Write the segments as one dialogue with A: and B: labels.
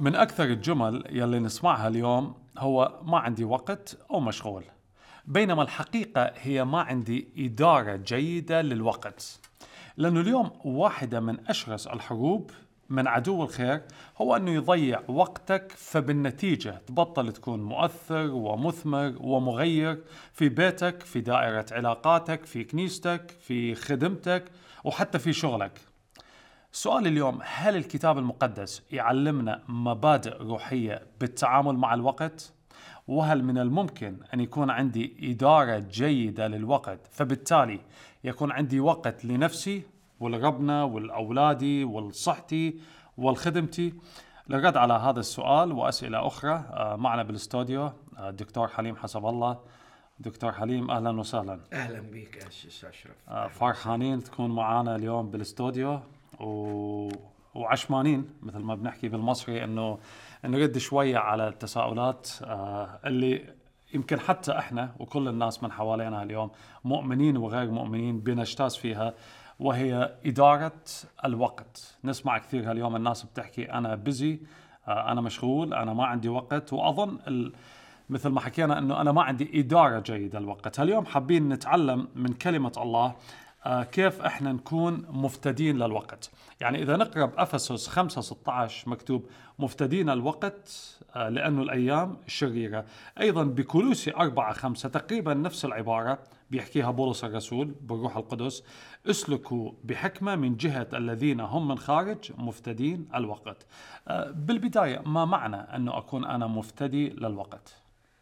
A: من أكثر الجمل يلي نسمعها اليوم هو ما عندي وقت أو مشغول بينما الحقيقة هي ما عندي إدارة جيدة للوقت لأنه اليوم واحدة من أشرس الحروب من عدو الخير هو أنه يضيع وقتك فبالنتيجة تبطل تكون مؤثر ومثمر ومغير في بيتك في دائرة علاقاتك في كنيستك في خدمتك وحتى في شغلك سؤال اليوم هل الكتاب المقدس يعلمنا مبادئ روحية بالتعامل مع الوقت؟ وهل من الممكن أن يكون عندي إدارة جيدة للوقت فبالتالي يكون عندي وقت لنفسي ولربنا ولأولادي ولصحتي ولخدمتي للرد على هذا السؤال وأسئلة أخرى آه، معنا بالاستوديو آه، الدكتور حليم حسب الله دكتور حليم أهلا وسهلا
B: اهلا بك يا استاذ اشرف
A: آه، فرحانين تكون معنا اليوم بالاستوديو و... وعشمانين مثل ما بنحكي بالمصري انه نرد شويه على التساؤلات آه، اللي يمكن حتى احنا وكل الناس من حوالينا اليوم مؤمنين وغير مؤمنين بنجتاز فيها وهي اداره الوقت نسمع كثير هاليوم الناس بتحكي انا بزي انا مشغول انا ما عندي وقت واظن ال... مثل ما حكينا انه انا ما عندي اداره جيده للوقت، اليوم حابين نتعلم من كلمه الله آه، كيف احنا نكون مفتدين للوقت، يعني اذا نقرا بافسس 5 16 مكتوب مفتدين الوقت آه، لانه الايام شريره، ايضا بكولوسي 4 5 تقريبا نفس العباره بيحكيها بولس الرسول بالروح القدس اسلكوا بحكمه من جهه الذين هم من خارج مفتدين الوقت. آه، بالبدايه ما معنى انه اكون انا مفتدي للوقت؟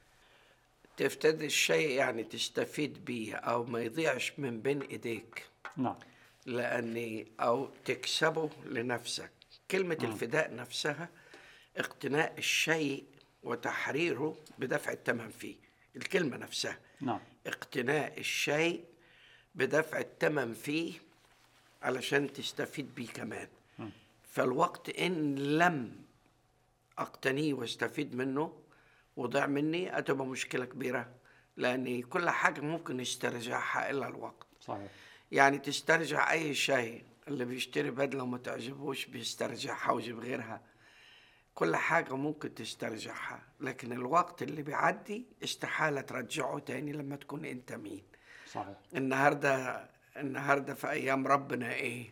B: تفتدي الشيء يعني تستفيد به او ما يضيعش من بين ايديك
A: نعم
B: لاني او تكسبه لنفسك كلمه الفداء نفسها اقتناء الشيء وتحريره بدفع الثمن فيه الكلمه نفسها
A: نعم
B: اقتناء الشيء بدفع الثمن فيه علشان تستفيد بيه كمان فالوقت ان لم اقتنيه واستفيد منه وضع مني هتبقى مشكله كبيره لان كل حاجه ممكن يسترجعها الا الوقت
A: صحيح
B: يعني تسترجع اي شيء اللي بيشتري بدله وما تعجبوش بيسترجعها ويجيب غيرها كل حاجة ممكن تسترجعها لكن الوقت اللي بيعدي استحالة ترجعه تاني لما تكون انت مين
A: صحيح
B: النهاردة النهاردة في أيام ربنا إيه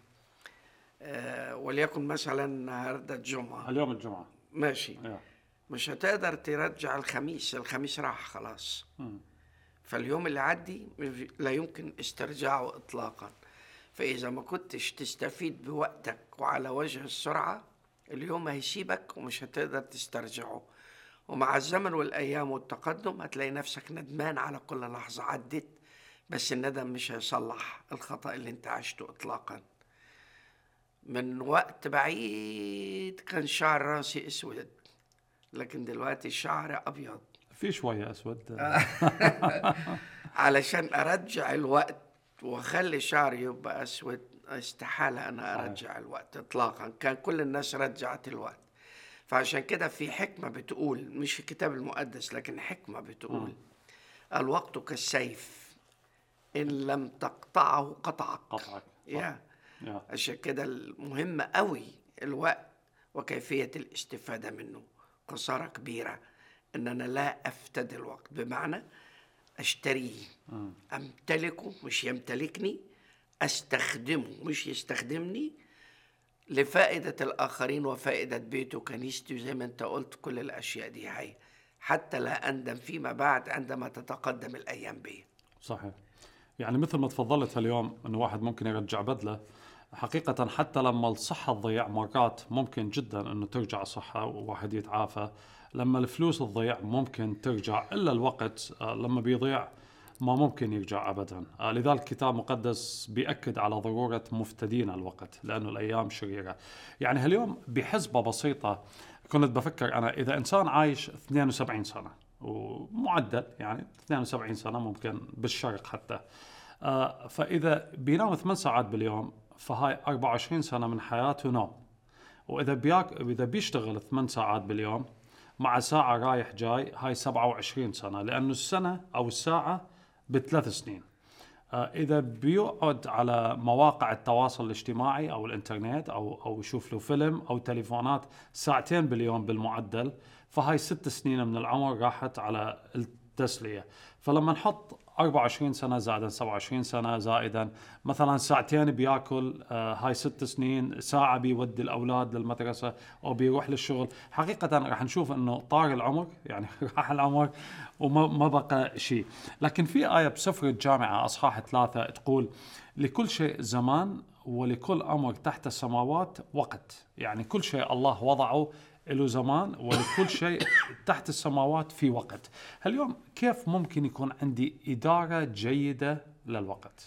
B: آه وليكن مثلا النهاردة الجمعة
A: اليوم الجمعه
B: ماشي
A: يا.
B: مش هتقدر ترجع الخميس الخميس راح خلاص
A: مم.
B: فاليوم اللي عدي لا يمكن استرجاعه اطلاقا فاذا ما كنتش تستفيد بوقتك وعلى وجه السرعه اليوم هيسيبك ومش هتقدر تسترجعه ومع الزمن والايام والتقدم هتلاقي نفسك ندمان على كل لحظه عدت بس الندم مش هيصلح الخطا اللي انت عشته اطلاقا من وقت بعيد كان شعر راسي اسود لكن دلوقتي شعري ابيض
A: في شويه اسود
B: علشان ارجع الوقت واخلي شعري يبقى اسود استحاله انا
A: صحيح.
B: ارجع الوقت اطلاقا كان كل الناس رجعت الوقت فعشان كده في حكمه بتقول مش في الكتاب المقدس لكن حكمه بتقول الوقت كالسيف ان لم تقطعه قطعك
A: قطعك
B: يا
A: يا.
B: عشان كده المهم قوي الوقت وكيفية الاستفادة منه خسارة كبيرة ان انا لا افتدي الوقت بمعنى اشتريه امتلكه مش يمتلكني استخدمه مش يستخدمني لفائدة الآخرين وفائدة بيته وكنيستي زي ما أنت قلت كل الأشياء دي هي حتى لا أندم فيما بعد عندما تتقدم الأيام بي
A: صحيح يعني مثل ما تفضلت اليوم انه واحد ممكن يرجع بدله حقيقة حتى لما الصحة تضيع مرات ممكن جدا انه ترجع الصحة وواحد يتعافى لما الفلوس تضيع ممكن ترجع الا الوقت آه، لما بيضيع ما ممكن يرجع ابدا آه، لذلك الكتاب المقدس بيأكد على ضرورة مفتدين الوقت لانه الايام شريرة يعني هاليوم بحسبة بسيطة كنت بفكر انا اذا انسان عايش 72 سنة ومعدل يعني 72 سنة ممكن بالشرق حتى آه، فاذا بينام ثمان ساعات باليوم فهاي 24 سنه من حياته نوم واذا بياك اذا بيشتغل 8 ساعات باليوم مع ساعه رايح جاي هاي 27 سنه لانه السنه او الساعه بثلاث سنين آه، اذا بيقعد على مواقع التواصل الاجتماعي او الانترنت او او يشوف له فيلم او تليفونات ساعتين باليوم بالمعدل فهاي ست سنين من العمر راحت على التسليه فلما نحط 24 سنه زائدا 27 سنه زائدا مثلا ساعتين بياكل آه هاي ست سنين ساعه بيودي الاولاد للمدرسه او بيروح للشغل حقيقه رح نشوف انه طار العمر يعني راح العمر وما ما بقى شيء لكن في ايه بسفر الجامعه اصحاح ثلاثه تقول لكل شيء زمان ولكل امر تحت السماوات وقت يعني كل شيء الله وضعه له زمان ولكل شيء تحت السماوات في وقت اليوم كيف ممكن يكون عندي إدارة جيدة للوقت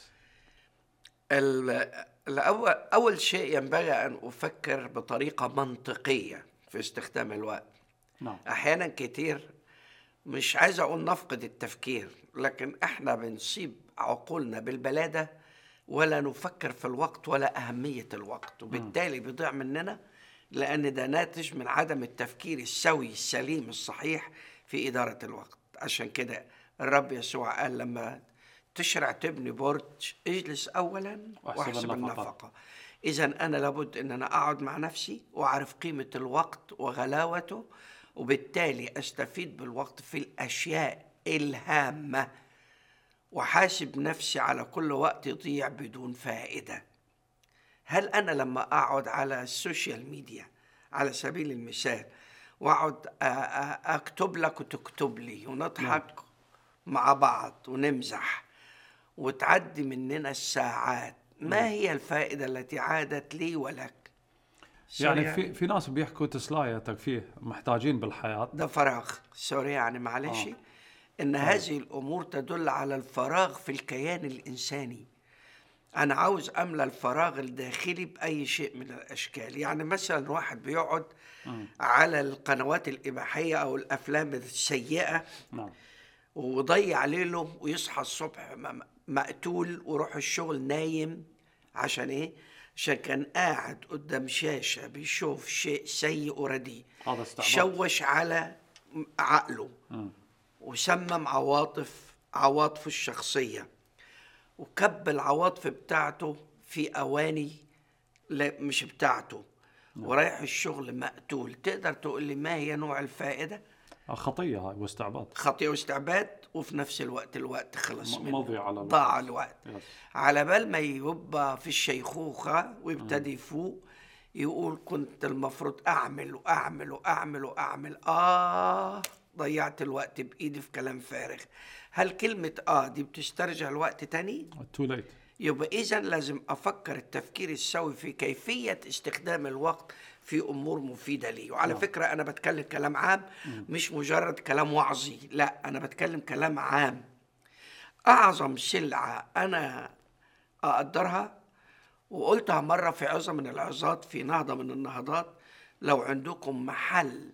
B: الأول أول شيء ينبغي أن أفكر بطريقة منطقية في استخدام الوقت نعم. أحيانا كتير مش عايز أقول نفقد التفكير لكن إحنا بنصيب عقولنا بالبلادة ولا نفكر في الوقت ولا أهمية الوقت وبالتالي بيضيع مننا لأن ده ناتج من عدم التفكير السوي السليم الصحيح في إدارة الوقت عشان كده الرب يسوع قال لما تشرع تبني برج اجلس أولا واحسب النفقة إذا أنا لابد أن أنا أقعد مع نفسي وأعرف قيمة الوقت وغلاوته وبالتالي أستفيد بالوقت في الأشياء الهامة وحاسب نفسي على كل وقت يضيع بدون فائده هل انا لما اقعد على السوشيال ميديا على سبيل المثال واقعد اكتب لك وتكتب لي ونضحك نعم. مع بعض ونمزح وتعدي مننا الساعات ما نعم. هي الفائده التي عادت لي ولك
A: يعني في في ناس بيحكوا تسلاية ترفيه محتاجين بالحياه
B: ده فراغ سوري يعني معلش آه. ان آه. هذه الامور تدل على الفراغ في الكيان الانساني انا عاوز املى الفراغ الداخلي باي شيء من الاشكال يعني مثلا واحد بيقعد على القنوات الاباحيه او الافلام السيئه نعم. وضيع ليله ويصحى الصبح مقتول ويروح الشغل نايم عشان ايه عشان كان قاعد قدام شاشه بيشوف شيء سيء ورديء شوش على عقله وسمم عواطف عواطفه الشخصيه وكب العواطف بتاعته في أواني لا مش بتاعته نعم. ورايح الشغل مقتول تقدر تقول لي ما هي نوع الفائدة؟
A: آه، خطية هاي واستعباد
B: خطية واستعباد وفي نفس الوقت الوقت خلص
A: منه مضي على
B: ضاع الوقت يس. على بال ما يبقى في الشيخوخة ويبتدي يفوق يقول كنت المفروض أعمل وأعمل وأعمل وأعمل آه ضيعت الوقت بإيدي في كلام فارغ هل كلمة آه دي بتسترجع الوقت تاني؟
A: تو ليت
B: يبقى إذا لازم أفكر التفكير السوي في كيفية استخدام الوقت في أمور مفيدة لي وعلى نعم. فكرة أنا بتكلم كلام عام مش مجرد كلام وعظي لا أنا بتكلم كلام عام أعظم سلعة أنا أقدرها وقلتها مرة في عظة من العظات في نهضة من النهضات لو عندكم محل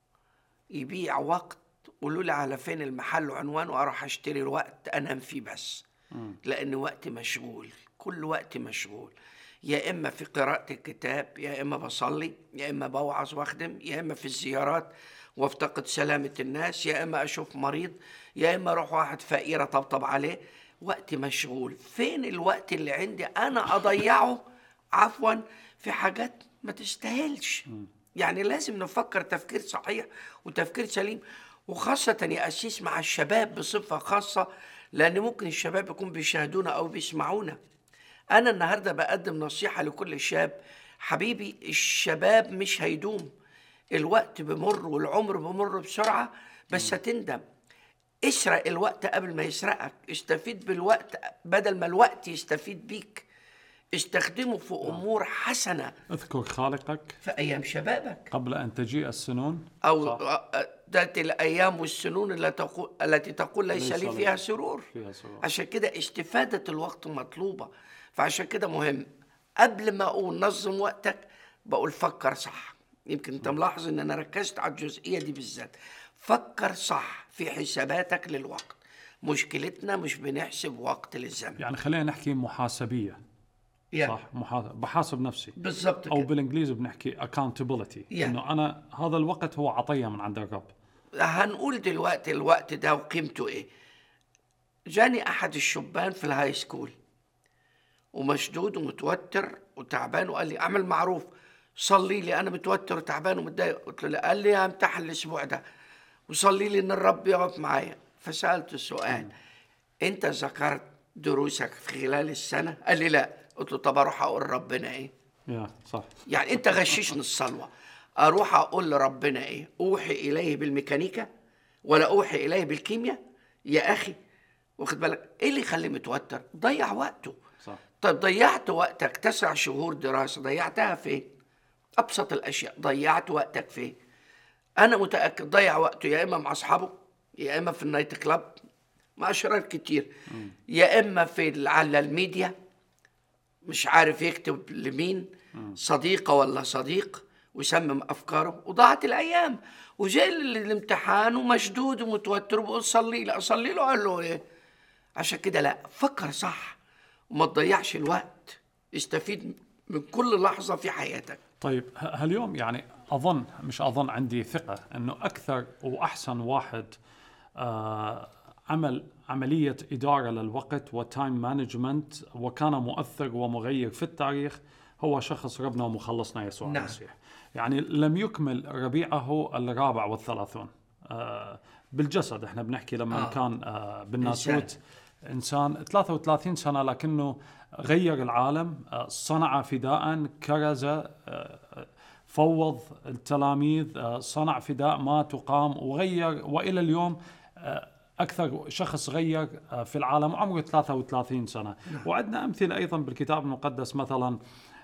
B: يبيع وقت قولوا لي على فين المحل وعنوانه واروح اشتري الوقت انام فيه بس لان وقتي مشغول كل وقت مشغول يا اما في قراءه الكتاب يا اما بصلي يا اما بوعظ واخدم يا اما في الزيارات وافتقد سلامه الناس يا اما اشوف مريض يا اما اروح واحد فقير اطبطب عليه وقتي مشغول فين الوقت اللي عندي انا اضيعه عفوا في حاجات ما تستاهلش يعني لازم نفكر تفكير صحيح وتفكير سليم وخاصة يا أسيس مع الشباب بصفة خاصة لأن ممكن الشباب يكون بيشاهدونا أو بيسمعونا أنا النهاردة بقدم نصيحة لكل شاب حبيبي الشباب مش هيدوم الوقت بمر والعمر بمر بسرعة بس هتندم اسرق الوقت قبل ما يسرقك استفيد بالوقت بدل ما الوقت يستفيد بيك استخدمه في نعم. امور حسنه
A: اذكر خالقك
B: في ايام شبابك
A: قبل ان تجيء السنون
B: او تاتي الايام والسنون التي تقول ليس لي فيها سرور. فيها سرور عشان كده استفاده الوقت مطلوبه فعشان كده مهم قبل ما اقول نظم وقتك بقول فكر صح يمكن انت نعم. ملاحظ ان انا ركزت على الجزئيه دي بالذات فكر صح في حساباتك للوقت مشكلتنا مش بنحسب وقت للزمن
A: يعني خلينا نحكي محاسبيه yeah. صح محاسب بحاسب نفسي
B: بالضبط
A: او بالانجليزي بنحكي accountability yeah. انه انا هذا الوقت هو عطيه من عند الرب
B: هنقول دلوقتي الوقت ده وقيمته ايه جاني احد الشبان في الهاي سكول ومشدود ومتوتر وتعبان وقال لي اعمل معروف صلي لي انا متوتر وتعبان ومتضايق قلت له لا. قال لي همتحن الاسبوع ده وصلي لي ان الرب يقف معايا فسالته السؤال انت ذكرت دروسك في خلال السنه قال لي لا قلت له طب اروح اقول ربنا ايه
A: يا صح
B: يعني انت غششني الصلوه اروح اقول لربنا ايه اوحي اليه بالميكانيكا ولا اوحي اليه بالكيمياء يا اخي واخد بالك ايه اللي يخليه متوتر ضيع وقته
A: صح
B: طيب ضيعت وقتك تسع شهور دراسه ضيعتها فين ابسط الاشياء ضيعت وقتك فين انا متاكد ضيع وقته يا اما مع اصحابه يا اما في النايت كلاب مع اشرار كتير يا اما في ال- على الميديا مش عارف يكتب لمين صديقه ولا صديق ويسمم افكاره وضاعت الايام وجاي ال- الامتحان ومشدود ومتوتر وبقول صلي له اصلي له قال له ايه عشان كده لا فكر صح وما تضيعش الوقت استفيد من كل لحظه في حياتك
A: طيب ه- هاليوم يعني اظن مش اظن عندي ثقه انه اكثر واحسن واحد آه عمل عمليه اداره للوقت وتايم مانجمنت وكان مؤثر ومغير في التاريخ هو شخص ربنا ومخلصنا يسوع
B: نعم.
A: المسيح يعني لم يكمل ربيعه الرابع والثلاثون آه بالجسد احنا بنحكي لما
B: آه.
A: آه. كان آه بالناسوت انسان 33 سنه لكنه غير العالم آه، صنع فداء كرز آه، آه، فوض التلاميذ آه، صنع فداء مات وقام وغير والى اليوم آه، اكثر شخص غير آه، في العالم عمره 33 سنه وعندنا امثله ايضا بالكتاب المقدس مثلا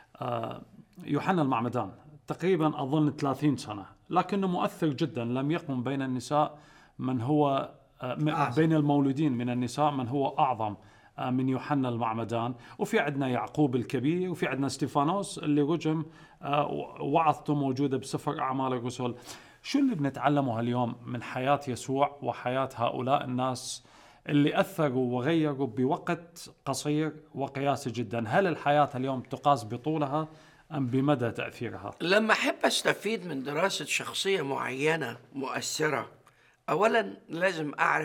A: آه، يوحنا المعمدان تقريبا اظن 30 سنه لكنه مؤثر جدا لم يقم بين النساء من هو آه، م-
B: أعظم.
A: بين المولودين من النساء من هو اعظم آه، من يوحنا المعمدان وفي عندنا يعقوب الكبير وفي عندنا ستيفانوس اللي رجم آه، وعظته موجوده بسفر اعمال الرسل شو اللي بنتعلمه اليوم من حياه يسوع وحياه هؤلاء الناس اللي اثروا وغيروا بوقت قصير وقياسي جدا هل الحياه اليوم تقاس بطولها ام بمدى تاثيرها
B: لما احب استفيد من دراسه شخصيه معينه مؤثره اولا لازم اعرف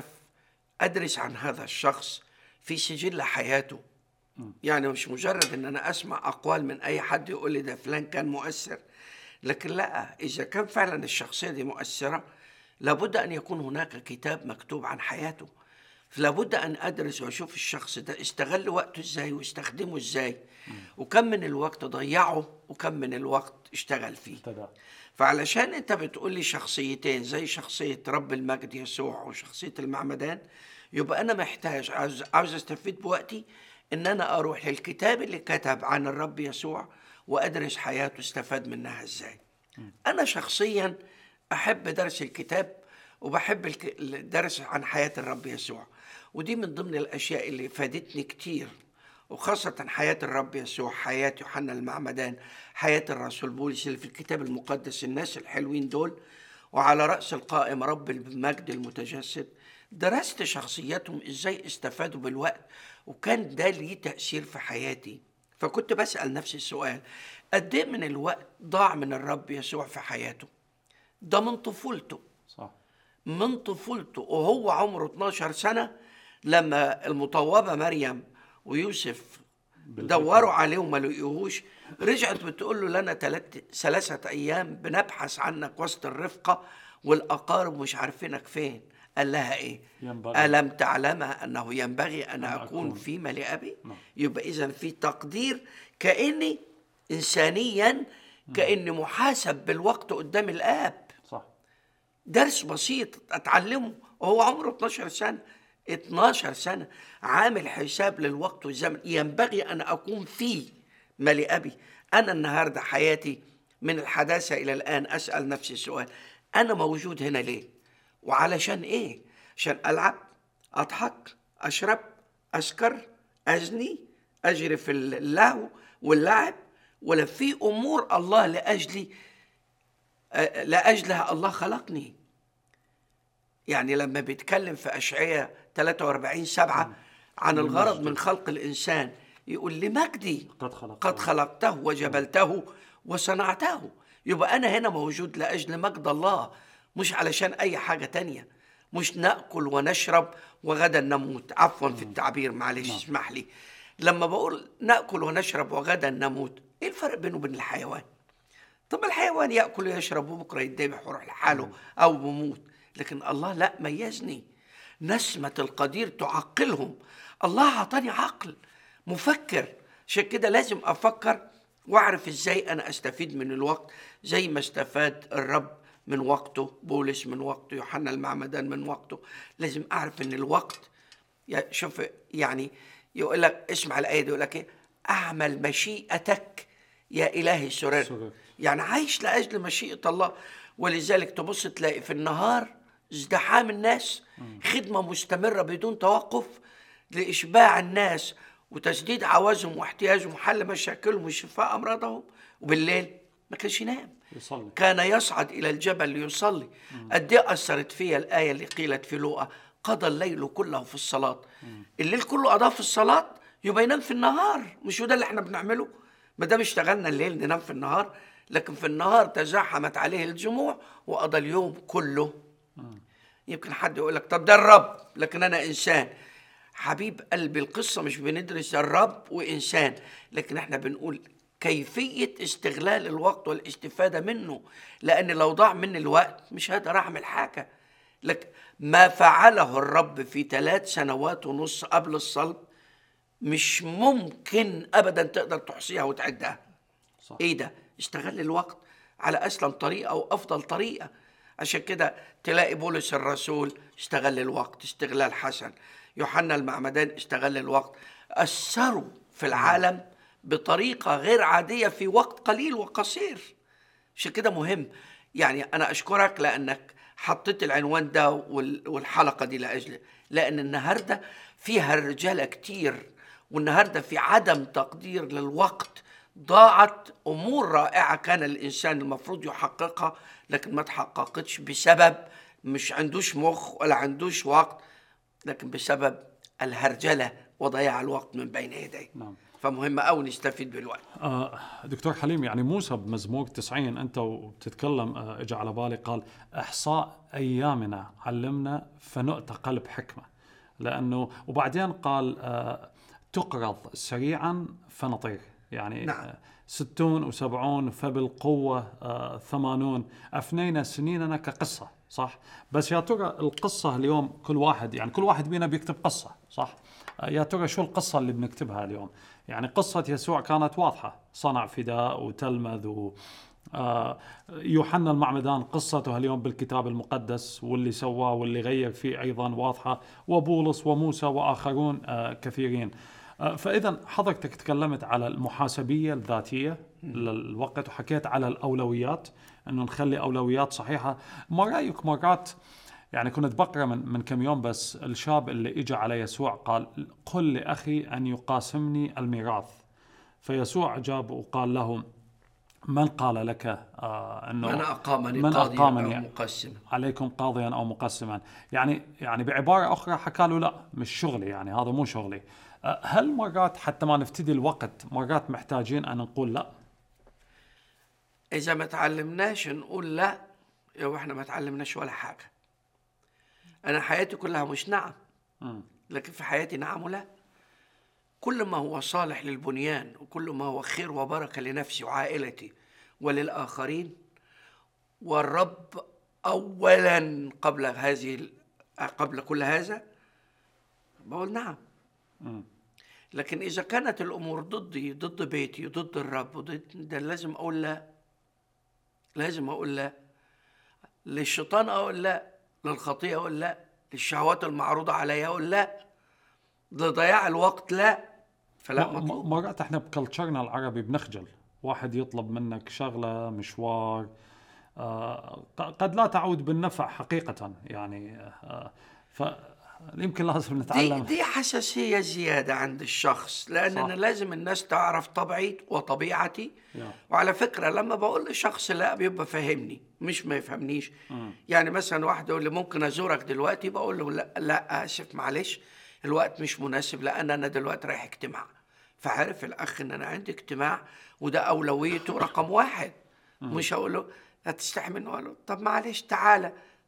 B: ادرس عن هذا الشخص في سجل حياته يعني مش مجرد ان انا اسمع اقوال من اي حد يقول لي ده فلان كان مؤثر لكن لا اذا كان فعلا الشخصيه دي مؤثره لابد ان يكون هناك كتاب مكتوب عن حياته لابد ان ادرس واشوف الشخص ده استغل وقته ازاي واستخدمه ازاي وكم من الوقت ضيعه وكم من الوقت اشتغل فيه
A: ابتدى
B: فعلشان انت بتقول لي شخصيتين زي شخصية رب المجد يسوع وشخصية المعمدان يبقى انا محتاج عاوز, عاوز استفيد بوقتي ان انا اروح للكتاب اللي كتب عن الرب يسوع وادرس حياته استفاد منها ازاي انا شخصيا احب درس الكتاب وبحب الك- الدرس عن حياة الرب يسوع ودي من ضمن الاشياء اللي فادتني كتير وخاصة حياة الرب يسوع حياة يوحنا المعمدان حياة الرسول بولس اللي في الكتاب المقدس الناس الحلوين دول وعلى رأس القائم رب المجد المتجسد درست شخصياتهم ازاي استفادوا بالوقت وكان ده ليه تأثير في حياتي فكنت بسأل نفسي السؤال قد ايه من الوقت ضاع من الرب يسوع في حياته ده من طفولته
A: صح
B: من طفولته وهو عمره 12 سنة لما المطوبة مريم ويوسف دوروا عليه وما لقيوهوش رجعت بتقول له لنا تلات ثلاثة أيام بنبحث عنك وسط الرفقة والأقارب مش عارفينك فين قال لها إيه
A: ينبغي.
B: ألم تعلم أنه ينبغي أن
A: أن
B: أكون
A: أكون.
B: في ملء أبي
A: نعم.
B: يبقى إذا في تقدير كأني إنسانيا كأني محاسب بالوقت قدام الآب
A: صح
B: درس بسيط اتعلمه وهو عمره 12 سنه 12 سنه عامل حساب للوقت والزمن ينبغي ان اكون فيه ملء ابي انا النهارده حياتي من الحداثه الى الان اسال نفسي السؤال انا موجود هنا ليه وعلشان ايه عشان العب اضحك اشرب اسكر ازني اجري في اللهو واللعب ولا في امور الله لاجلي لأجلها الله خلقني يعني لما بيتكلم في أشعية 43 سبعة عن الغرض من خلق الإنسان يقول لمجدي
A: قد خلق
B: قد خلقته وجبلته وصنعته يبقى أنا هنا موجود لأجل مجد الله مش علشان أي حاجة تانية مش ناكل ونشرب وغدا نموت عفوا في التعبير معلش اسمح لي لما بقول ناكل ونشرب وغدا نموت ايه الفرق بينه وبين الحيوان طب الحيوان ياكل ويشرب وبكره يتذبح ويروح لحاله او بموت لكن الله لا ميزني نسمة القدير تعقلهم الله اعطاني عقل مفكر عشان كده لازم افكر واعرف ازاي انا استفيد من الوقت زي ما استفاد الرب من وقته بولس من وقته يوحنا المعمدان من وقته لازم اعرف ان الوقت يا- شوف يعني يقول لك اسمع الايه دي يقول لك ايه اعمل مشيئتك يا الهي سرر
A: سررت.
B: يعني عايش لاجل مشيئه الله ولذلك تبص تلاقي في النهار ازدحام الناس خدمه مستمره بدون توقف لاشباع الناس وتسديد عوازهم واحتياجهم وحل مشاكلهم وشفاء امراضهم وبالليل ما كانش ينام
A: يصلي
B: كان يصعد إلى الجبل ليصلي قد إيه أثرت فيا الآية اللي قيلت في لوقا قضى الليل كله في الصلاة الليل كله قضاه في الصلاة يبقى ينام في النهار مش هو ده اللي احنا بنعمله ما دام اشتغلنا الليل ننام في النهار لكن في النهار تزاحمت عليه الجموع وقضى اليوم كله يمكن حد يقول لك طب ده الرب لكن انا انسان حبيب قلبي القصه مش بندرس الرب وانسان لكن احنا بنقول كيفيه استغلال الوقت والاستفاده منه لان لو ضاع مني الوقت مش هقدر اعمل حاجه لك ما فعله الرب في ثلاث سنوات ونص قبل الصلب مش ممكن ابدا تقدر تحصيها وتعدها
A: صح.
B: ايه ده استغل الوقت على اسلم طريقه وافضل طريقه عشان كده تلاقي بولس الرسول استغل الوقت استغلال حسن يوحنا المعمدان استغل الوقت اثروا في العالم بطريقه غير عاديه في وقت قليل وقصير عشان كده مهم يعني انا اشكرك لانك حطيت العنوان ده وال- والحلقه دي لاجل لان النهارده فيها رجاله كتير والنهارده في عدم تقدير للوقت ضاعت امور رائعه كان الانسان المفروض يحققها لكن ما تحققتش بسبب مش عندوش مخ ولا عندوش وقت لكن بسبب الهرجله وضياع الوقت من بين يديه
A: نعم.
B: فمهم قوي نستفيد بالوقت
A: آه دكتور حليم يعني موسى بمزمور 90 انت وبتتكلم آه اجى على بالي قال احصاء ايامنا علمنا فنؤتى قلب حكمه لانه وبعدين قال آه تقرض سريعا فنطير يعني
B: نعم.
A: آه ستون وسبعون فبالقوة آه ثمانون أفنينا سنيننا كقصة صح بس يا ترى القصة اليوم كل واحد يعني كل واحد بينا بيكتب قصة صح آه يا ترى شو القصة اللي بنكتبها اليوم يعني قصة يسوع كانت واضحة صنع فداء وتلمذ و آه، يوحنا المعمدان قصته اليوم بالكتاب المقدس واللي سواه واللي غير فيه ايضا واضحه وبولس وموسى واخرون آه، كثيرين آه، فاذا حضرتك تكلمت على المحاسبيه الذاتيه للوقت وحكيت على الاولويات انه نخلي اولويات صحيحه ما رايك مرات يعني كنت بقرا من من كم يوم بس الشاب اللي اجى على يسوع قال قل لاخي ان يقاسمني الميراث فيسوع جاب وقال له من قال لك آه انه
B: من اقامني
A: من
B: قاضيا
A: أقامني
B: او مقسما
A: عليكم قاضيا او مقسما يعني يعني بعباره اخرى حكى له لا مش شغلي يعني هذا مو شغلي آه، هل مرات حتى ما نفتدي الوقت مرات محتاجين ان نقول لا
B: اذا ما تعلمناش نقول لا يبقى احنا ما تعلمناش ولا حاجه انا حياتي كلها مش نعم
A: مم.
B: لكن في حياتي نعم ولا كل ما هو صالح للبنيان وكل ما هو خير وبركه لنفسي وعائلتي وللاخرين والرب اولا قبل هذه ال- قبل كل هذا بقول نعم
A: مم.
B: لكن اذا كانت الامور ضدي ضد بيتي ضد الرب ضد ده لازم اقول لا لازم اقول لا للشيطان اقول لا للخطيئه اقول لا للشهوات المعروضه عليا اقول لا لضياع الوقت لا فلا
A: م- م-
B: مطلوب
A: مرات احنا بكلتشرنا العربي بنخجل واحد يطلب منك شغله مشوار آه ق- قد لا تعود بالنفع حقيقه يعني آه ف يمكن لازم
B: دي,
A: نتعلم
B: دي حساسيه زياده عند الشخص لان
A: صح.
B: انا لازم الناس تعرف طبعي وطبيعتي
A: يا.
B: وعلى فكره لما بقول لشخص لا بيبقى فاهمني مش ما يفهمنيش يعني مثلا واحد يقول لي ممكن ازورك دلوقتي بقول له لا, لا اسف معلش الوقت مش مناسب لان انا دلوقتي رايح اجتماع فعرف الاخ ان انا عندي اجتماع وده اولويته رقم واحد مش هقول له هتستحي منه اقول له طب معلش تعالى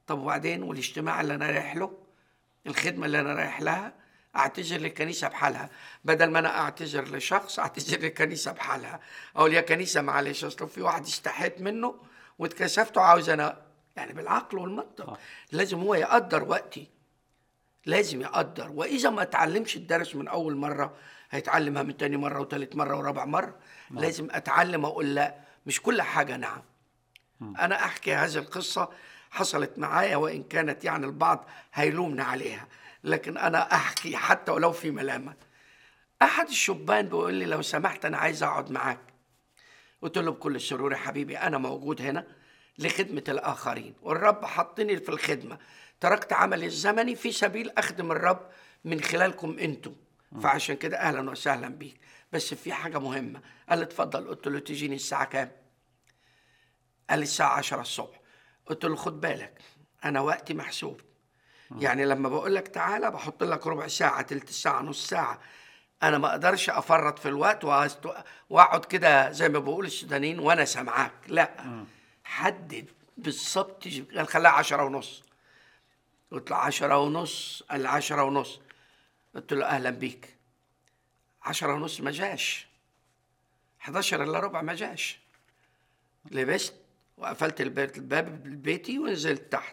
B: طب وبعدين والاجتماع اللي انا رايح له الخدمه اللي انا رايح لها اعتذر للكنيسه بحالها بدل ما انا اعتذر لشخص اعتذر للكنيسه بحالها اقول يا كنيسه معلش اصل في واحد استحيت منه واتكسفت وعاوز انا يعني بالعقل والمنطق
A: صح.
B: لازم هو يقدر وقتي لازم يقدر واذا ما اتعلمش الدرس من اول مره هيتعلمها من تاني مره وتالت مره ورابع مره نعم. لازم اتعلم اقول لا مش كل حاجه نعم انا احكي هذه القصه حصلت معايا وان كانت يعني البعض هيلومني عليها لكن انا احكي حتى ولو في ملامه احد الشبان بيقول لي لو سمحت انا عايز اقعد معاك قلت له بكل سرور يا حبيبي انا موجود هنا لخدمه الاخرين والرب حطني في الخدمه تركت عملي الزمني في سبيل اخدم الرب من خلالكم انتم فعشان كده اهلا وسهلا بيك بس في حاجه مهمه قال لي اتفضل قلت له تجيني الساعه كام قال لي الساعه 10 الصبح قلت له خد بالك انا وقتي محسوب يعني لما بقول لك تعالى بحط لك ربع ساعه تلت ساعه نص ساعه انا ما اقدرش افرط في الوقت وأست- واقعد كده زي ما بقول السودانيين وانا سامعاك لا حدد بالظبط قال خليها عشرة ونص قلت له عشرة ونص قال لي عشرة ونص قلت له اهلا بيك عشرة ونص ما جاش 11 الا ربع ما جاش لبست وقفلت الباب الباب بيتي ونزلت تحت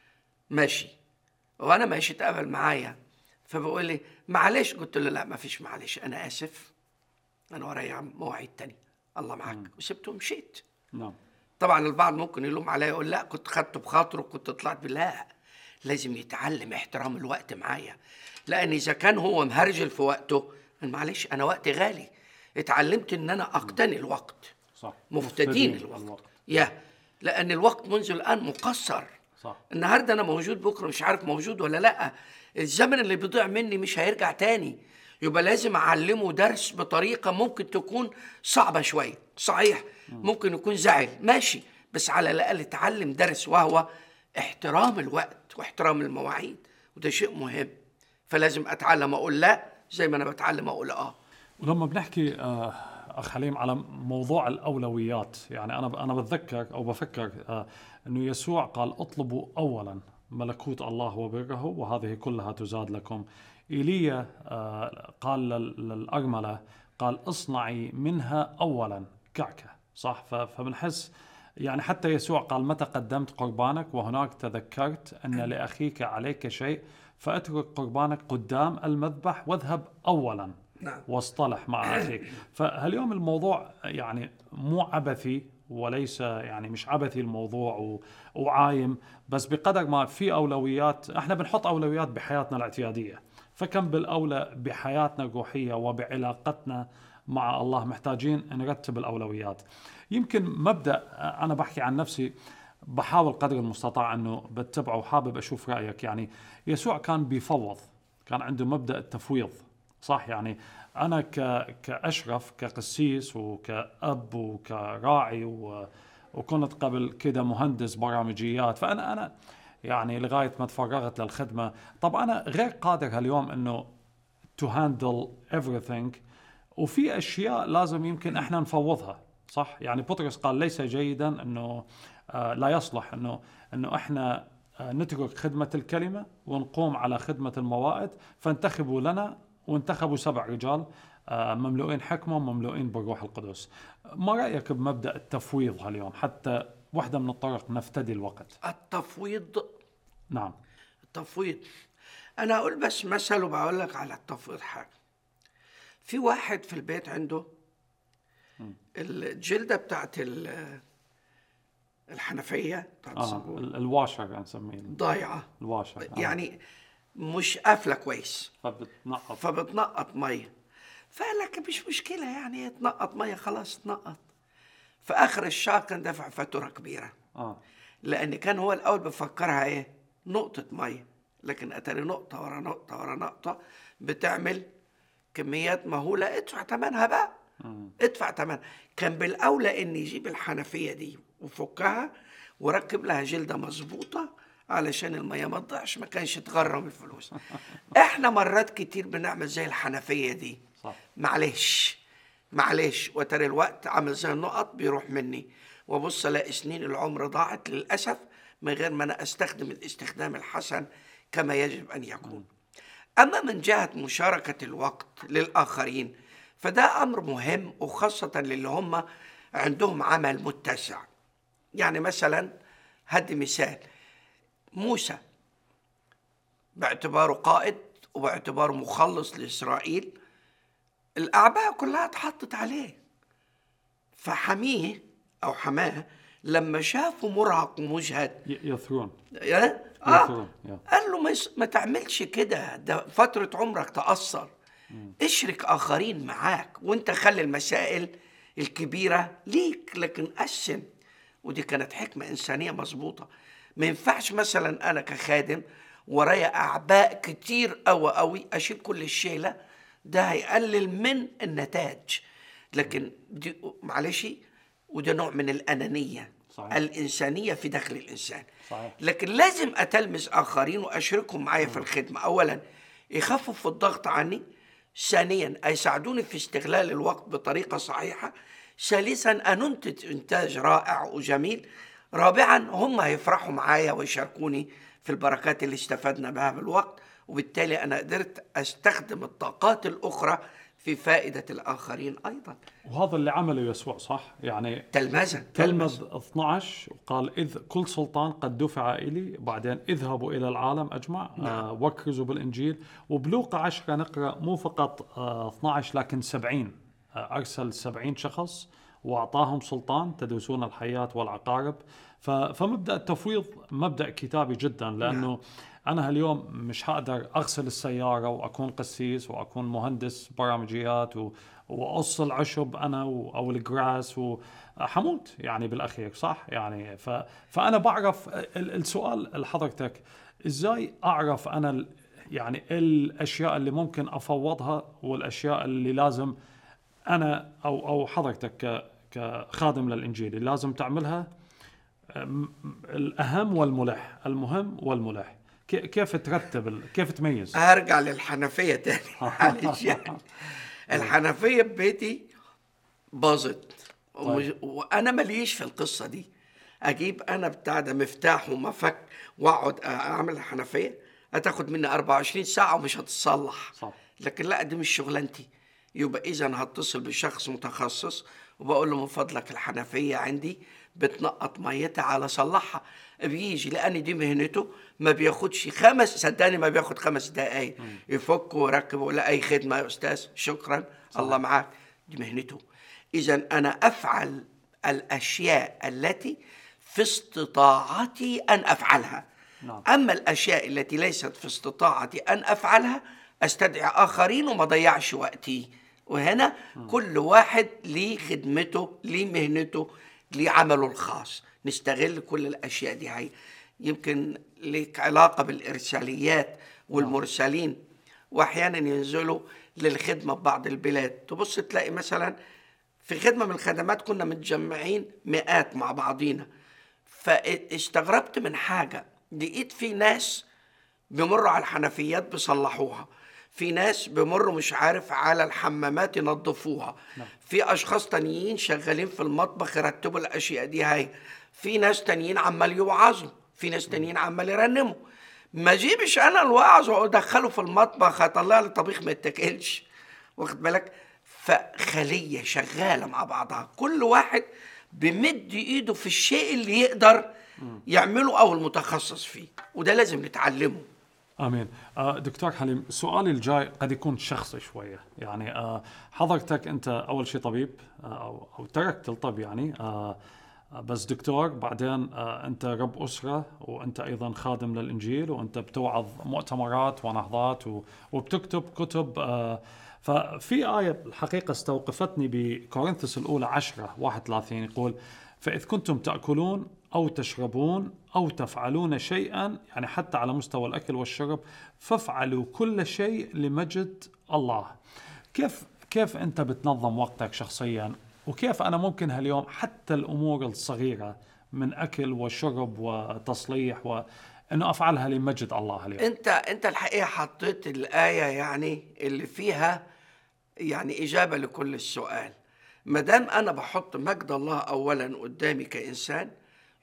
B: ماشي وانا ماشي اتقابل معايا فبقول لي معلش قلت له لا ما فيش معلش انا اسف انا ورايا مواعيد تاني الله معاك وسبته ومشيت
A: نعم
B: طبعا البعض ممكن يلوم عليا يقول لا كنت خدته بخاطره كنت طلعت بيه لا لازم يتعلم احترام الوقت معايا لان اذا كان هو مهرجل في وقته معلش انا وقتي غالي اتعلمت ان انا اقتني الوقت
A: صح
B: مفتدين الوقت يا لان الوقت منذ الان مقصر
A: صح
B: النهارده انا موجود بكره مش عارف موجود ولا لا الزمن اللي بيضيع مني مش هيرجع تاني يبقى لازم اعلمه درس بطريقه ممكن تكون صعبه شويه صحيح ممكن يكون زعل ماشي بس على الاقل اتعلم درس وهو احترام الوقت واحترام المواعيد وده شيء مهم فلازم اتعلم اقول لا زي ما انا بتعلم اقول اه
A: ولما بنحكي آه، اخ حليم على موضوع الاولويات يعني انا انا بتذكر او بفكر آه، انه يسوع قال اطلبوا اولا ملكوت الله وبره وهذه كلها تزاد لكم ايليا آه، قال لل- للارمله قال اصنعي منها اولا كعكه صح ف- فبنحس يعني حتى يسوع قال متى قدمت قربانك وهناك تذكرت ان لاخيك عليك شيء فاترك قربانك قدام المذبح واذهب اولا
B: نعم.
A: واصطلح مع اخيك فهاليوم الموضوع يعني مو عبثي وليس يعني مش عبثي الموضوع و- وعايم بس بقدر ما في اولويات احنا بنحط اولويات بحياتنا الاعتياديه فكم بالاولى بحياتنا الروحيه وبعلاقتنا مع الله محتاجين نرتب الاولويات يمكن مبدا انا بحكي عن نفسي بحاول قدر المستطاع انه بتبعه وحابب اشوف رايك يعني يسوع كان بيفوض كان عنده مبدا التفويض صح يعني انا ك كاشرف كقسيس وكاب وكراعي و وكنت قبل كده مهندس برامجيات فانا انا يعني لغايه ما تفرغت للخدمه طب انا غير قادر هاليوم انه to handle everything وفي اشياء لازم يمكن احنا نفوضها صح يعني بطرس قال ليس جيدا انه آه لا يصلح انه انه احنا آه نترك خدمه الكلمه ونقوم على خدمه الموائد فانتخبوا لنا وانتخبوا سبع رجال آه مملوئين حكمه ومملوئين بالروح القدس ما رايك بمبدا التفويض هاليوم حتى واحده من الطرق نفتدي الوقت
B: التفويض
A: نعم
B: التفويض انا اقول بس مثل وبقول لك على التفويض حاجه في واحد في البيت عنده الجلده بتاعت ال- الحنفيه بتاعت
A: اه
B: الصابون
A: ال- الواشر نسميه
B: ضايعه
A: الواشر آه.
B: يعني مش قافله كويس
A: فبتنقط
B: فبتنقط ميه فقال لك مش مشكله يعني تنقط ميه خلاص تنقط في اخر الشهر كان دافع فاتوره كبيره
A: اه
B: لان كان هو الاول بفكرها ايه نقطه ميه لكن اتاري نقطه ورا نقطه ورا نقطه بتعمل كميات مهوله ادفع ثمنها بقى ادفع ثمنها كان بالاولى ان يجيب الحنفيه دي وفكها وركب لها جلده مظبوطه علشان الميه ما تضيعش ما كانش تغرم الفلوس احنا مرات كتير بنعمل زي الحنفيه دي
A: صح
B: معلش معلش وترى الوقت عامل زي النقط بيروح مني وابص الاقي سنين العمر ضاعت للاسف من غير ما انا استخدم الاستخدام الحسن كما يجب ان يكون اما من جهه مشاركه الوقت للاخرين فده امر مهم وخاصه للي هم عندهم عمل متسع يعني مثلا هدي مثال موسى باعتباره قائد وباعتباره مخلص لاسرائيل الاعباء كلها اتحطت عليه فحميه او حماه لما شافه مرهق ومجهد
A: ي- يثرون
B: يا
A: يثرون
B: اه
A: يا.
B: قال له ما, يس- ما تعملش كده ده فترة عمرك تأثر اشرك آخرين معاك وانت خلي المسائل الكبيرة ليك لكن قسم ودي كانت حكمة إنسانية مظبوطة ما ينفعش مثلا أنا كخادم ورايا أعباء كتير أوي أوي أشيل كل الشيلة ده هيقلل من النتاج لكن دي معلش وده نوع من الأنانية
A: صحيح.
B: الإنسانية في داخل الإنسان
A: صحيح.
B: لكن لازم أتلمس آخرين وأشركهم معايا في الخدمة أولا يخففوا الضغط عني ثانيا يساعدوني في استغلال الوقت بطريقة صحيحة ثالثا أن أنتج إنتاج رائع وجميل رابعا هم هيفرحوا معايا ويشاركوني في البركات اللي استفدنا بها بالوقت وبالتالي أنا قدرت أستخدم الطاقات الأخرى في فائدة الآخرين أيضا
A: وهذا اللي عمله يسوع صح يعني
B: تلمذة
A: تلمذ 12 وقال إذ كل سلطان قد دفع إلي بعدين اذهبوا إلى العالم أجمع آه وكرزوا بالإنجيل وبلوقا 10 نقرأ مو فقط آه 12 لكن 70 آه أرسل 70 شخص وأعطاهم سلطان تدوسون الحياة والعقارب ف- فمبدأ التفويض مبدأ كتابي جدا لأنه أنا هاليوم مش هقدر أغسل السيارة وأكون قسيس وأكون مهندس برامجيات و... وأقص العشب أنا و... أو الجراس وحموت يعني بالأخير صح يعني ف... فأنا بعرف ال- السؤال لحضرتك إزاي أعرف أنا ال... يعني الأشياء اللي ممكن أفوضها والأشياء اللي لازم أنا أو أو حضرتك ك... كخادم للإنجيل اللي لازم تعملها أم- الأهم والملح المهم والملح كي- كيف ترتب ال- كيف تميز
B: هرجع للحنفية تاني معلش يعني الحنفية ببيتي باظت ومش- وانا ماليش في القصة دي اجيب انا بتاع ده مفتاح ومفك واقعد اعمل الحنفية هتاخد مني 24 ساعة ومش هتتصلح
A: صح.
B: لكن لا دي مش شغلانتي يبقى اذا هتصل بشخص متخصص وبقول له من فضلك الحنفيه عندي بتنقط ميتها على صلحها بيجي لان دي مهنته ما بياخدش خمس صدقني ما بياخد خمس دقايق يفك ويركب ولا اي خدمه يا استاذ شكرا الله معاك دي مهنته اذا انا افعل الاشياء التي في استطاعتي ان افعلها
A: نعم.
B: اما الاشياء التي ليست في استطاعتي ان افعلها استدعي اخرين وما ضيعش وقتي وهنا كل واحد ليه خدمته ليه مهنته ليه عمله الخاص نستغل كل الاشياء دي هي يمكن لك علاقه بالارساليات والمرسلين واحيانا ينزلوا للخدمه في بعض البلاد تبص تلاقي مثلا في خدمه من الخدمات كنا متجمعين مئات مع بعضينا فاستغربت من حاجه لقيت في ناس بيمروا على الحنفيات بيصلحوها في ناس بيمروا مش عارف على الحمامات ينظفوها في اشخاص تانيين شغالين في المطبخ يرتبوا الاشياء دي هاي في ناس تانيين عمال يوعظوا في ناس تانيين عمال يرنموا ما جيبش انا الوعظ وادخله في المطبخ هطلع لي طبيخ ما يتاكلش واخد بالك فخليه شغاله مع بعضها كل واحد بمد ايده في الشيء اللي يقدر يعمله او المتخصص فيه وده لازم نتعلمه
A: امين آه دكتور حليم سؤالي الجاي قد يكون شخصي شويه يعني آه حضرتك انت اول شيء طبيب آه او, أو تركت الطب يعني آه آه، بس دكتور بعدين آه انت رب اسره وانت ايضا خادم للانجيل وانت بتوعظ مؤتمرات ونهضات و- وبتكتب كتب آه ففي آية الحقيقة استوقفتني بكورنثوس الأولى 10 31 يقول فإذ كنتم تأكلون أو تشربون أو تفعلون شيئا يعني حتى على مستوى الأكل والشرب فافعلوا كل شيء لمجد الله كيف كيف أنت بتنظم وقتك شخصيا وكيف أنا ممكن هاليوم حتى الأمور الصغيرة من أكل وشرب وتصليح وأنه أفعلها لمجد الله اليوم
B: انت انت الحقيقه حطيت الايه يعني اللي فيها يعني اجابه لكل السؤال ما دام انا بحط مجد الله اولا قدامي كانسان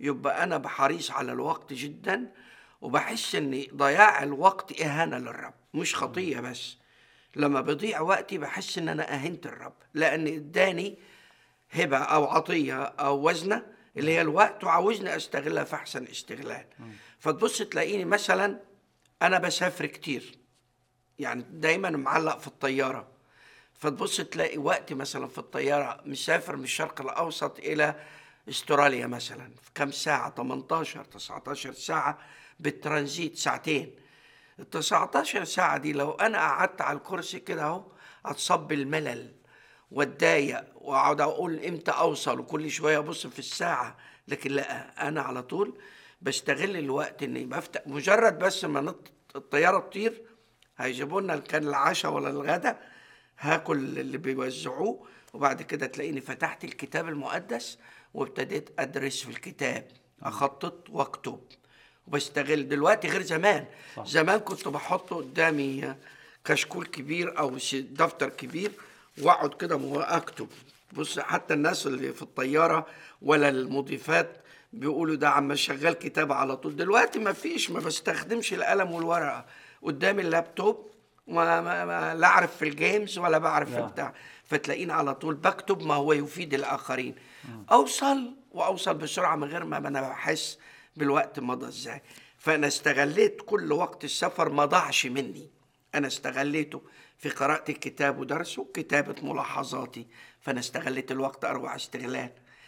B: يبقى انا بحريص على الوقت جدا وبحس ان ضياع الوقت اهانه للرب مش خطيه بس لما بضيع وقتي بحس ان انا اهنت الرب لان اداني هبه او عطيه او وزنه اللي هي الوقت وعاوزني استغلها في احسن استغلال فتبص تلاقيني مثلا انا بسافر كتير يعني دايما معلق في الطياره فتبص تلاقي وقتي مثلا في الطياره مسافر من الشرق الاوسط الى استراليا مثلا في كم ساعه 18 19 ساعه بالترانزيت ساعتين ال 19 ساعه دي لو انا قعدت على الكرسي كده اهو اتصب الملل واتضايق واقعد اقول امتى اوصل وكل شويه ابص في الساعه لكن لا انا على طول بستغل الوقت اني بفتح مجرد بس ما نط الطياره تطير هيجيبوا لنا كان العشاء ولا الغدا هاكل اللي بيوزعوه وبعد كده تلاقيني فتحت الكتاب المقدس وابتديت ادرس في الكتاب اخطط واكتب وبستغل دلوقتي غير زمان صح. زمان كنت بحط قدامي كشكول كبير او دفتر كبير واقعد كده اكتب بص حتى الناس اللي في الطياره ولا المضيفات بيقولوا ده عم شغال كتابة على طول دلوقتي ما فيش ما بستخدمش القلم والورقة قدامي اللابتوب ما, ما, ما لا اعرف في الجيمز ولا بعرف في بتاع فتلاقيني على طول بكتب ما هو يفيد الاخرين اوصل واوصل بسرعه من غير ما انا بحس بالوقت مضى ازاي فانا استغليت كل وقت السفر ما ضاعش مني انا استغليته في قراءة الكتاب ودرسه كتابة ملاحظاتي فأنا استغليت الوقت أروع استغلال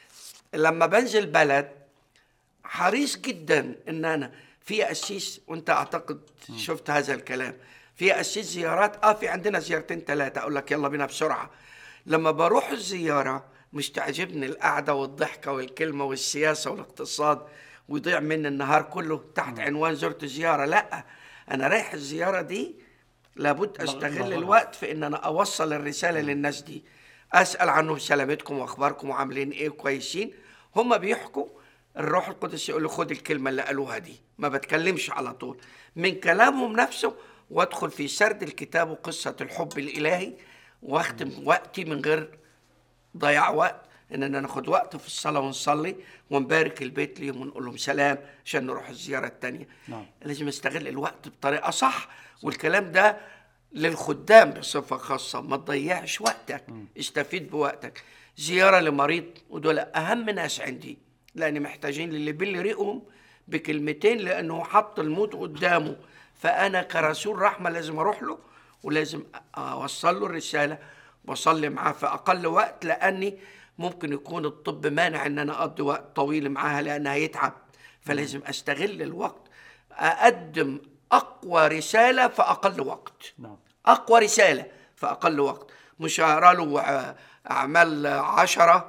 B: لما بنزل بلد حريص جدا ان انا في قسيس وانت اعتقد شفت هذا الكلام في قسيس زيارات اه في عندنا زيارتين ثلاثه اقول لك يلا بينا بسرعه لما بروح الزياره مش تعجبني القعده والضحكه والكلمه والسياسه والاقتصاد ويضيع مني النهار كله تحت عنوان زرت زياره لا انا رايح الزياره دي لابد استغل الوقت في ان انا اوصل الرساله للناس دي اسال عنهم سلامتكم واخباركم وعاملين ايه كويسين هم بيحكوا الروح القدس يقول له خد الكلمه اللي قالوها دي ما بتكلمش على طول من كلامهم نفسه وادخل في سرد الكتاب وقصه الحب الالهي واختم وقتي من غير ضياع وقت اننا ناخد وقت في الصلاه ونصلي ونبارك البيت ليهم ونقول لهم سلام عشان نروح الزياره الثانيه نعم. لازم استغل الوقت بطريقه صح والكلام ده للخدام بصفه خاصه ما تضيعش وقتك م. استفيد بوقتك زياره لمريض ودول اهم ناس عندي لان محتاجين للي بيلي ريقهم بكلمتين لانه حط الموت قدامه فانا كرسول رحمه لازم اروح له ولازم اوصل له الرساله واصلي معاه في اقل وقت لاني ممكن يكون الطب مانع ان انا اقضي وقت طويل معاها لانها هيتعب فلازم استغل الوقت اقدم اقوى رساله في اقل وقت نعم. اقوى رساله في اقل وقت مش هقرا له اعمال عشرة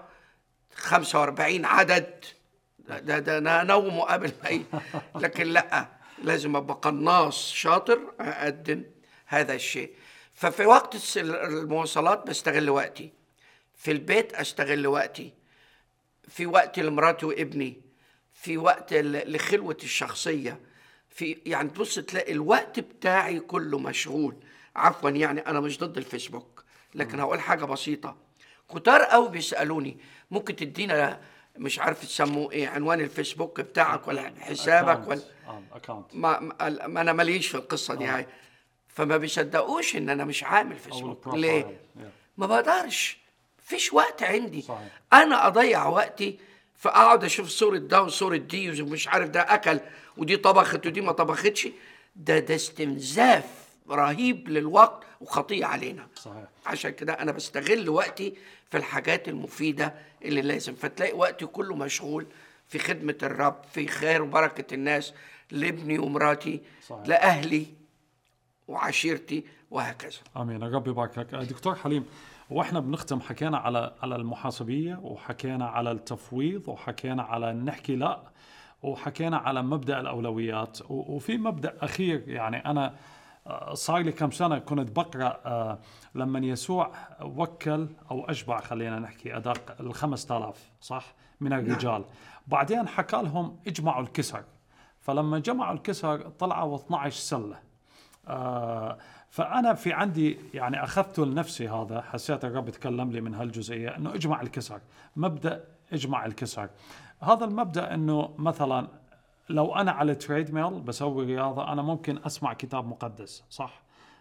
B: 45 عدد ده ده انا انومه قبل ما لكن لا لازم ابقى قناص شاطر اقدم هذا الشيء ففي وقت المواصلات بستغل وقتي في البيت استغل وقتي في وقت لمراتي وابني في وقت لخلوة الشخصية في يعني تبص تلاقي الوقت بتاعي كله مشغول عفوا يعني انا مش ضد الفيسبوك لكن هقول حاجة بسيطة كتار قوي بيسألوني ممكن تدينا مش عارف تسموه ايه عنوان الفيسبوك بتاعك ولا حسابك ولا اكونت آه، ما, ما انا ماليش في القصه دي هاي فما بيصدقوش ان انا مش عامل فيسبوك ليه ما بقدرش فيش وقت عندي صحيح. انا اضيع وقتي فاقعد اشوف صوره ده وصوره دي ومش عارف ده اكل ودي طبخت ودي ما طبختش ده ده استنزاف رهيب للوقت وخطية علينا صحيح. عشان كده أنا بستغل وقتي في الحاجات المفيدة اللي لازم فتلاقي وقتي كله مشغول في خدمة الرب في خير وبركة الناس لابني ومراتي صحيح. لأهلي وعشيرتي وهكذا
A: امين الرب يباركك دكتور حليم واحنا بنختم حكينا على على المحاسبيه وحكينا على التفويض وحكينا على نحكي لا وحكينا على مبدا الاولويات وفي مبدا اخير يعني انا آه، صار لي كم سنة كنت بقرأ آه، لما يسوع وكل أو أشبع خلينا نحكي أدق الخمس آلاف صح من نعم. الرجال نعم. بعدين حكى لهم اجمعوا الكسر فلما جمعوا الكسر طلعوا 12 سلة آه، فأنا في عندي يعني أخذته لنفسي هذا حسيت الرب تكلم لي من هالجزئية أنه اجمع الكسر مبدأ اجمع الكسر هذا المبدا انه مثلا لو انا على تريد ميل بسوي رياضه انا ممكن اسمع كتاب مقدس صح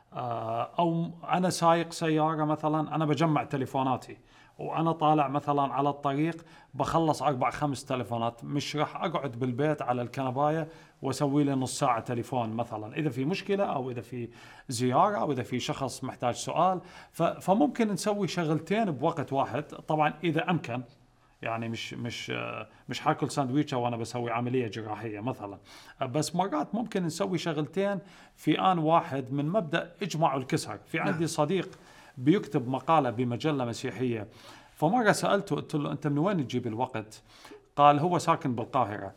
A: آه، او انا سايق سياره مثلا انا بجمع تليفوناتي وانا طالع مثلا على الطريق بخلص اربع خمس تليفونات مش راح اقعد بالبيت على الكنبايه واسوي لي نص ساعه تليفون مثلا اذا في مشكله او اذا في زياره او اذا في شخص محتاج سؤال فممكن نسوي شغلتين بوقت واحد طبعا اذا امكن يعني مش مش مش حاكل ساندويتشة وانا بسوي عمليه جراحيه مثلا بس مرات ممكن نسوي شغلتين في ان واحد من مبدا اجمعوا الكسر في عندي نعم. صديق بيكتب مقاله بمجله مسيحيه فمره سالته قلت له انت من وين تجيب الوقت قال هو ساكن بالقاهره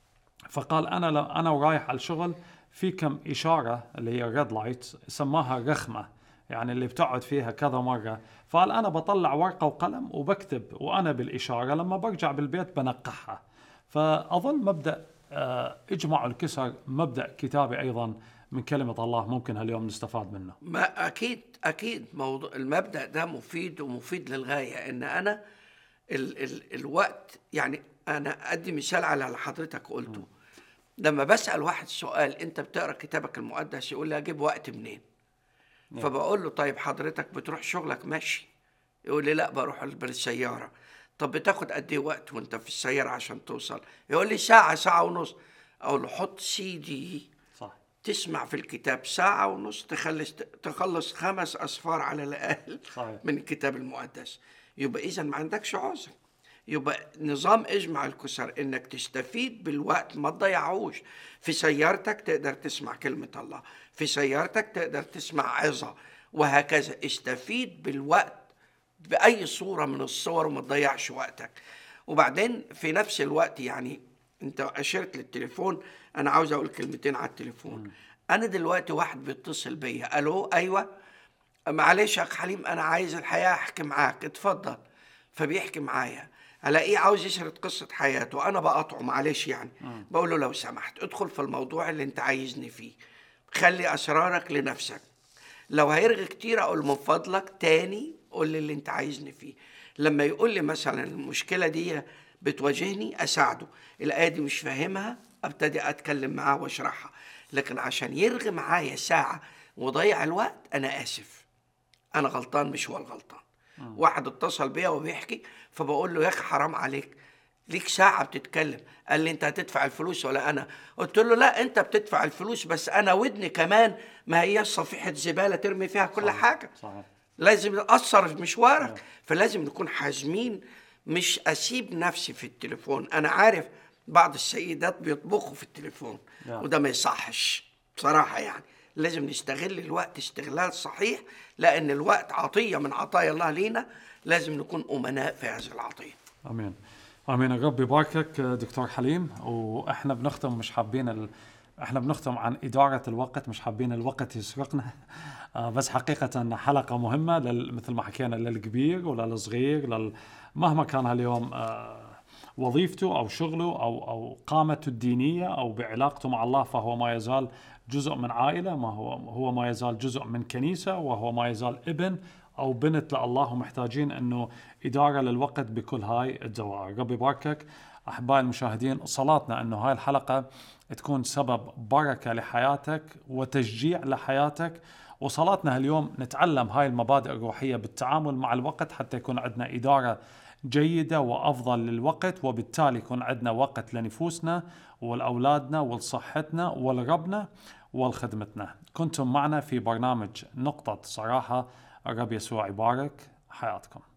A: فقال انا انا ورايح على الشغل في كم اشاره اللي هي ريد لايت سماها رخمه يعني اللي بتقعد فيها كذا مرة فقال أنا بطلع ورقة وقلم وبكتب وأنا بالإشارة لما برجع بالبيت بنقحها فأظن مبدأ آه، اجمعوا الكسر مبدأ كتابي أيضا من كلمة الله ممكن هاليوم نستفاد منه
B: ما أكيد أكيد موضوع المبدأ ده مفيد ومفيد للغاية إن أنا ال ال الوقت يعني أنا أدي مثال على اللي حضرتك قلته لما بسأل واحد سؤال أنت بتقرأ كتابك المقدس يقول لي أجيب وقت منين نعم. فبقول له طيب حضرتك بتروح شغلك ماشي يقول لي لا بروح بالسيارة طب بتاخد قد ايه وقت وانت في السيارة عشان توصل يقول لي ساعة ساعة ونص اقول له حط سي دي صح تسمع في الكتاب ساعة ونص تخلص تخلص خمس أسفار على الأقل صحيح. من الكتاب المقدس يبقى إذا ما عندكش عذر يبقى نظام اجمع الكسر انك تستفيد بالوقت ما تضيعوش في سيارتك تقدر تسمع كلمة الله في سيارتك تقدر تسمع عظة وهكذا استفيد بالوقت بأي صورة من الصور وما تضيعش وقتك وبعدين في نفس الوقت يعني انت اشرت للتليفون انا عاوز اقول كلمتين على التليفون انا دلوقتي واحد بيتصل بيا الو ايوه معلش يا اخ حليم انا عايز الحياه احكي معاك اتفضل فبيحكي معايا الاقيه عاوز يسرد قصه حياته انا بقاطعه معلش يعني بقول له لو سمحت ادخل في الموضوع اللي انت عايزني فيه خلي اسرارك لنفسك لو هيرغي كتير اقول من فضلك تاني قول لي اللي انت عايزني فيه لما يقول لي مثلا المشكله دي بتواجهني اساعده الايه دي مش فاهمها ابتدي اتكلم معاه واشرحها لكن عشان يرغي معايا ساعه وضيع الوقت انا اسف انا غلطان مش هو الغلطان واحد اتصل بيا وبيحكي فبقول له يا اخي حرام عليك ليك ساعة بتتكلم قال لي انت هتدفع الفلوس ولا انا قلت له لا انت بتدفع الفلوس بس انا ودني كمان ما هي صفيحة زبالة ترمي فيها كل صحيح. حاجة صحيح. لازم اثر في مشوارك صحيح. فلازم نكون حازمين مش اسيب نفسي في التليفون انا عارف بعض السيدات بيطبخوا في التليفون وده ما يصحش بصراحة يعني لازم نستغل الوقت استغلال صحيح لأن الوقت عطية من عطايا الله لينا لازم نكون أمناء في هذه العطية
A: آمين آمين الرب يباركك دكتور حليم وإحنا بنختم مش حابين ال... احنا بنختم عن إدارة الوقت مش حابين الوقت يسرقنا آه، بس حقيقة حلقة مهمة لل... مثل ما حكينا للكبير وللصغير لل... مهما كان هاليوم آه، وظيفته أو شغله أو أو قامته الدينية أو بعلاقته مع الله فهو ما يزال جزء من عائله ما هو هو ما يزال جزء من كنيسه وهو ما يزال ابن او بنت لله ومحتاجين انه اداره للوقت بكل هاي الدوائر رب يباركك احبائي المشاهدين صلاتنا انه هاي الحلقه تكون سبب بركه لحياتك وتشجيع لحياتك وصلاتنا اليوم نتعلم هاي المبادئ الروحيه بالتعامل مع الوقت حتى يكون عندنا اداره جيدة وأفضل للوقت وبالتالي يكون عندنا وقت لنفوسنا ولأولادنا ولصحتنا ولربنا ولخدمتنا كنتم معنا في برنامج نقطة صراحة الرب يسوع يبارك حياتكم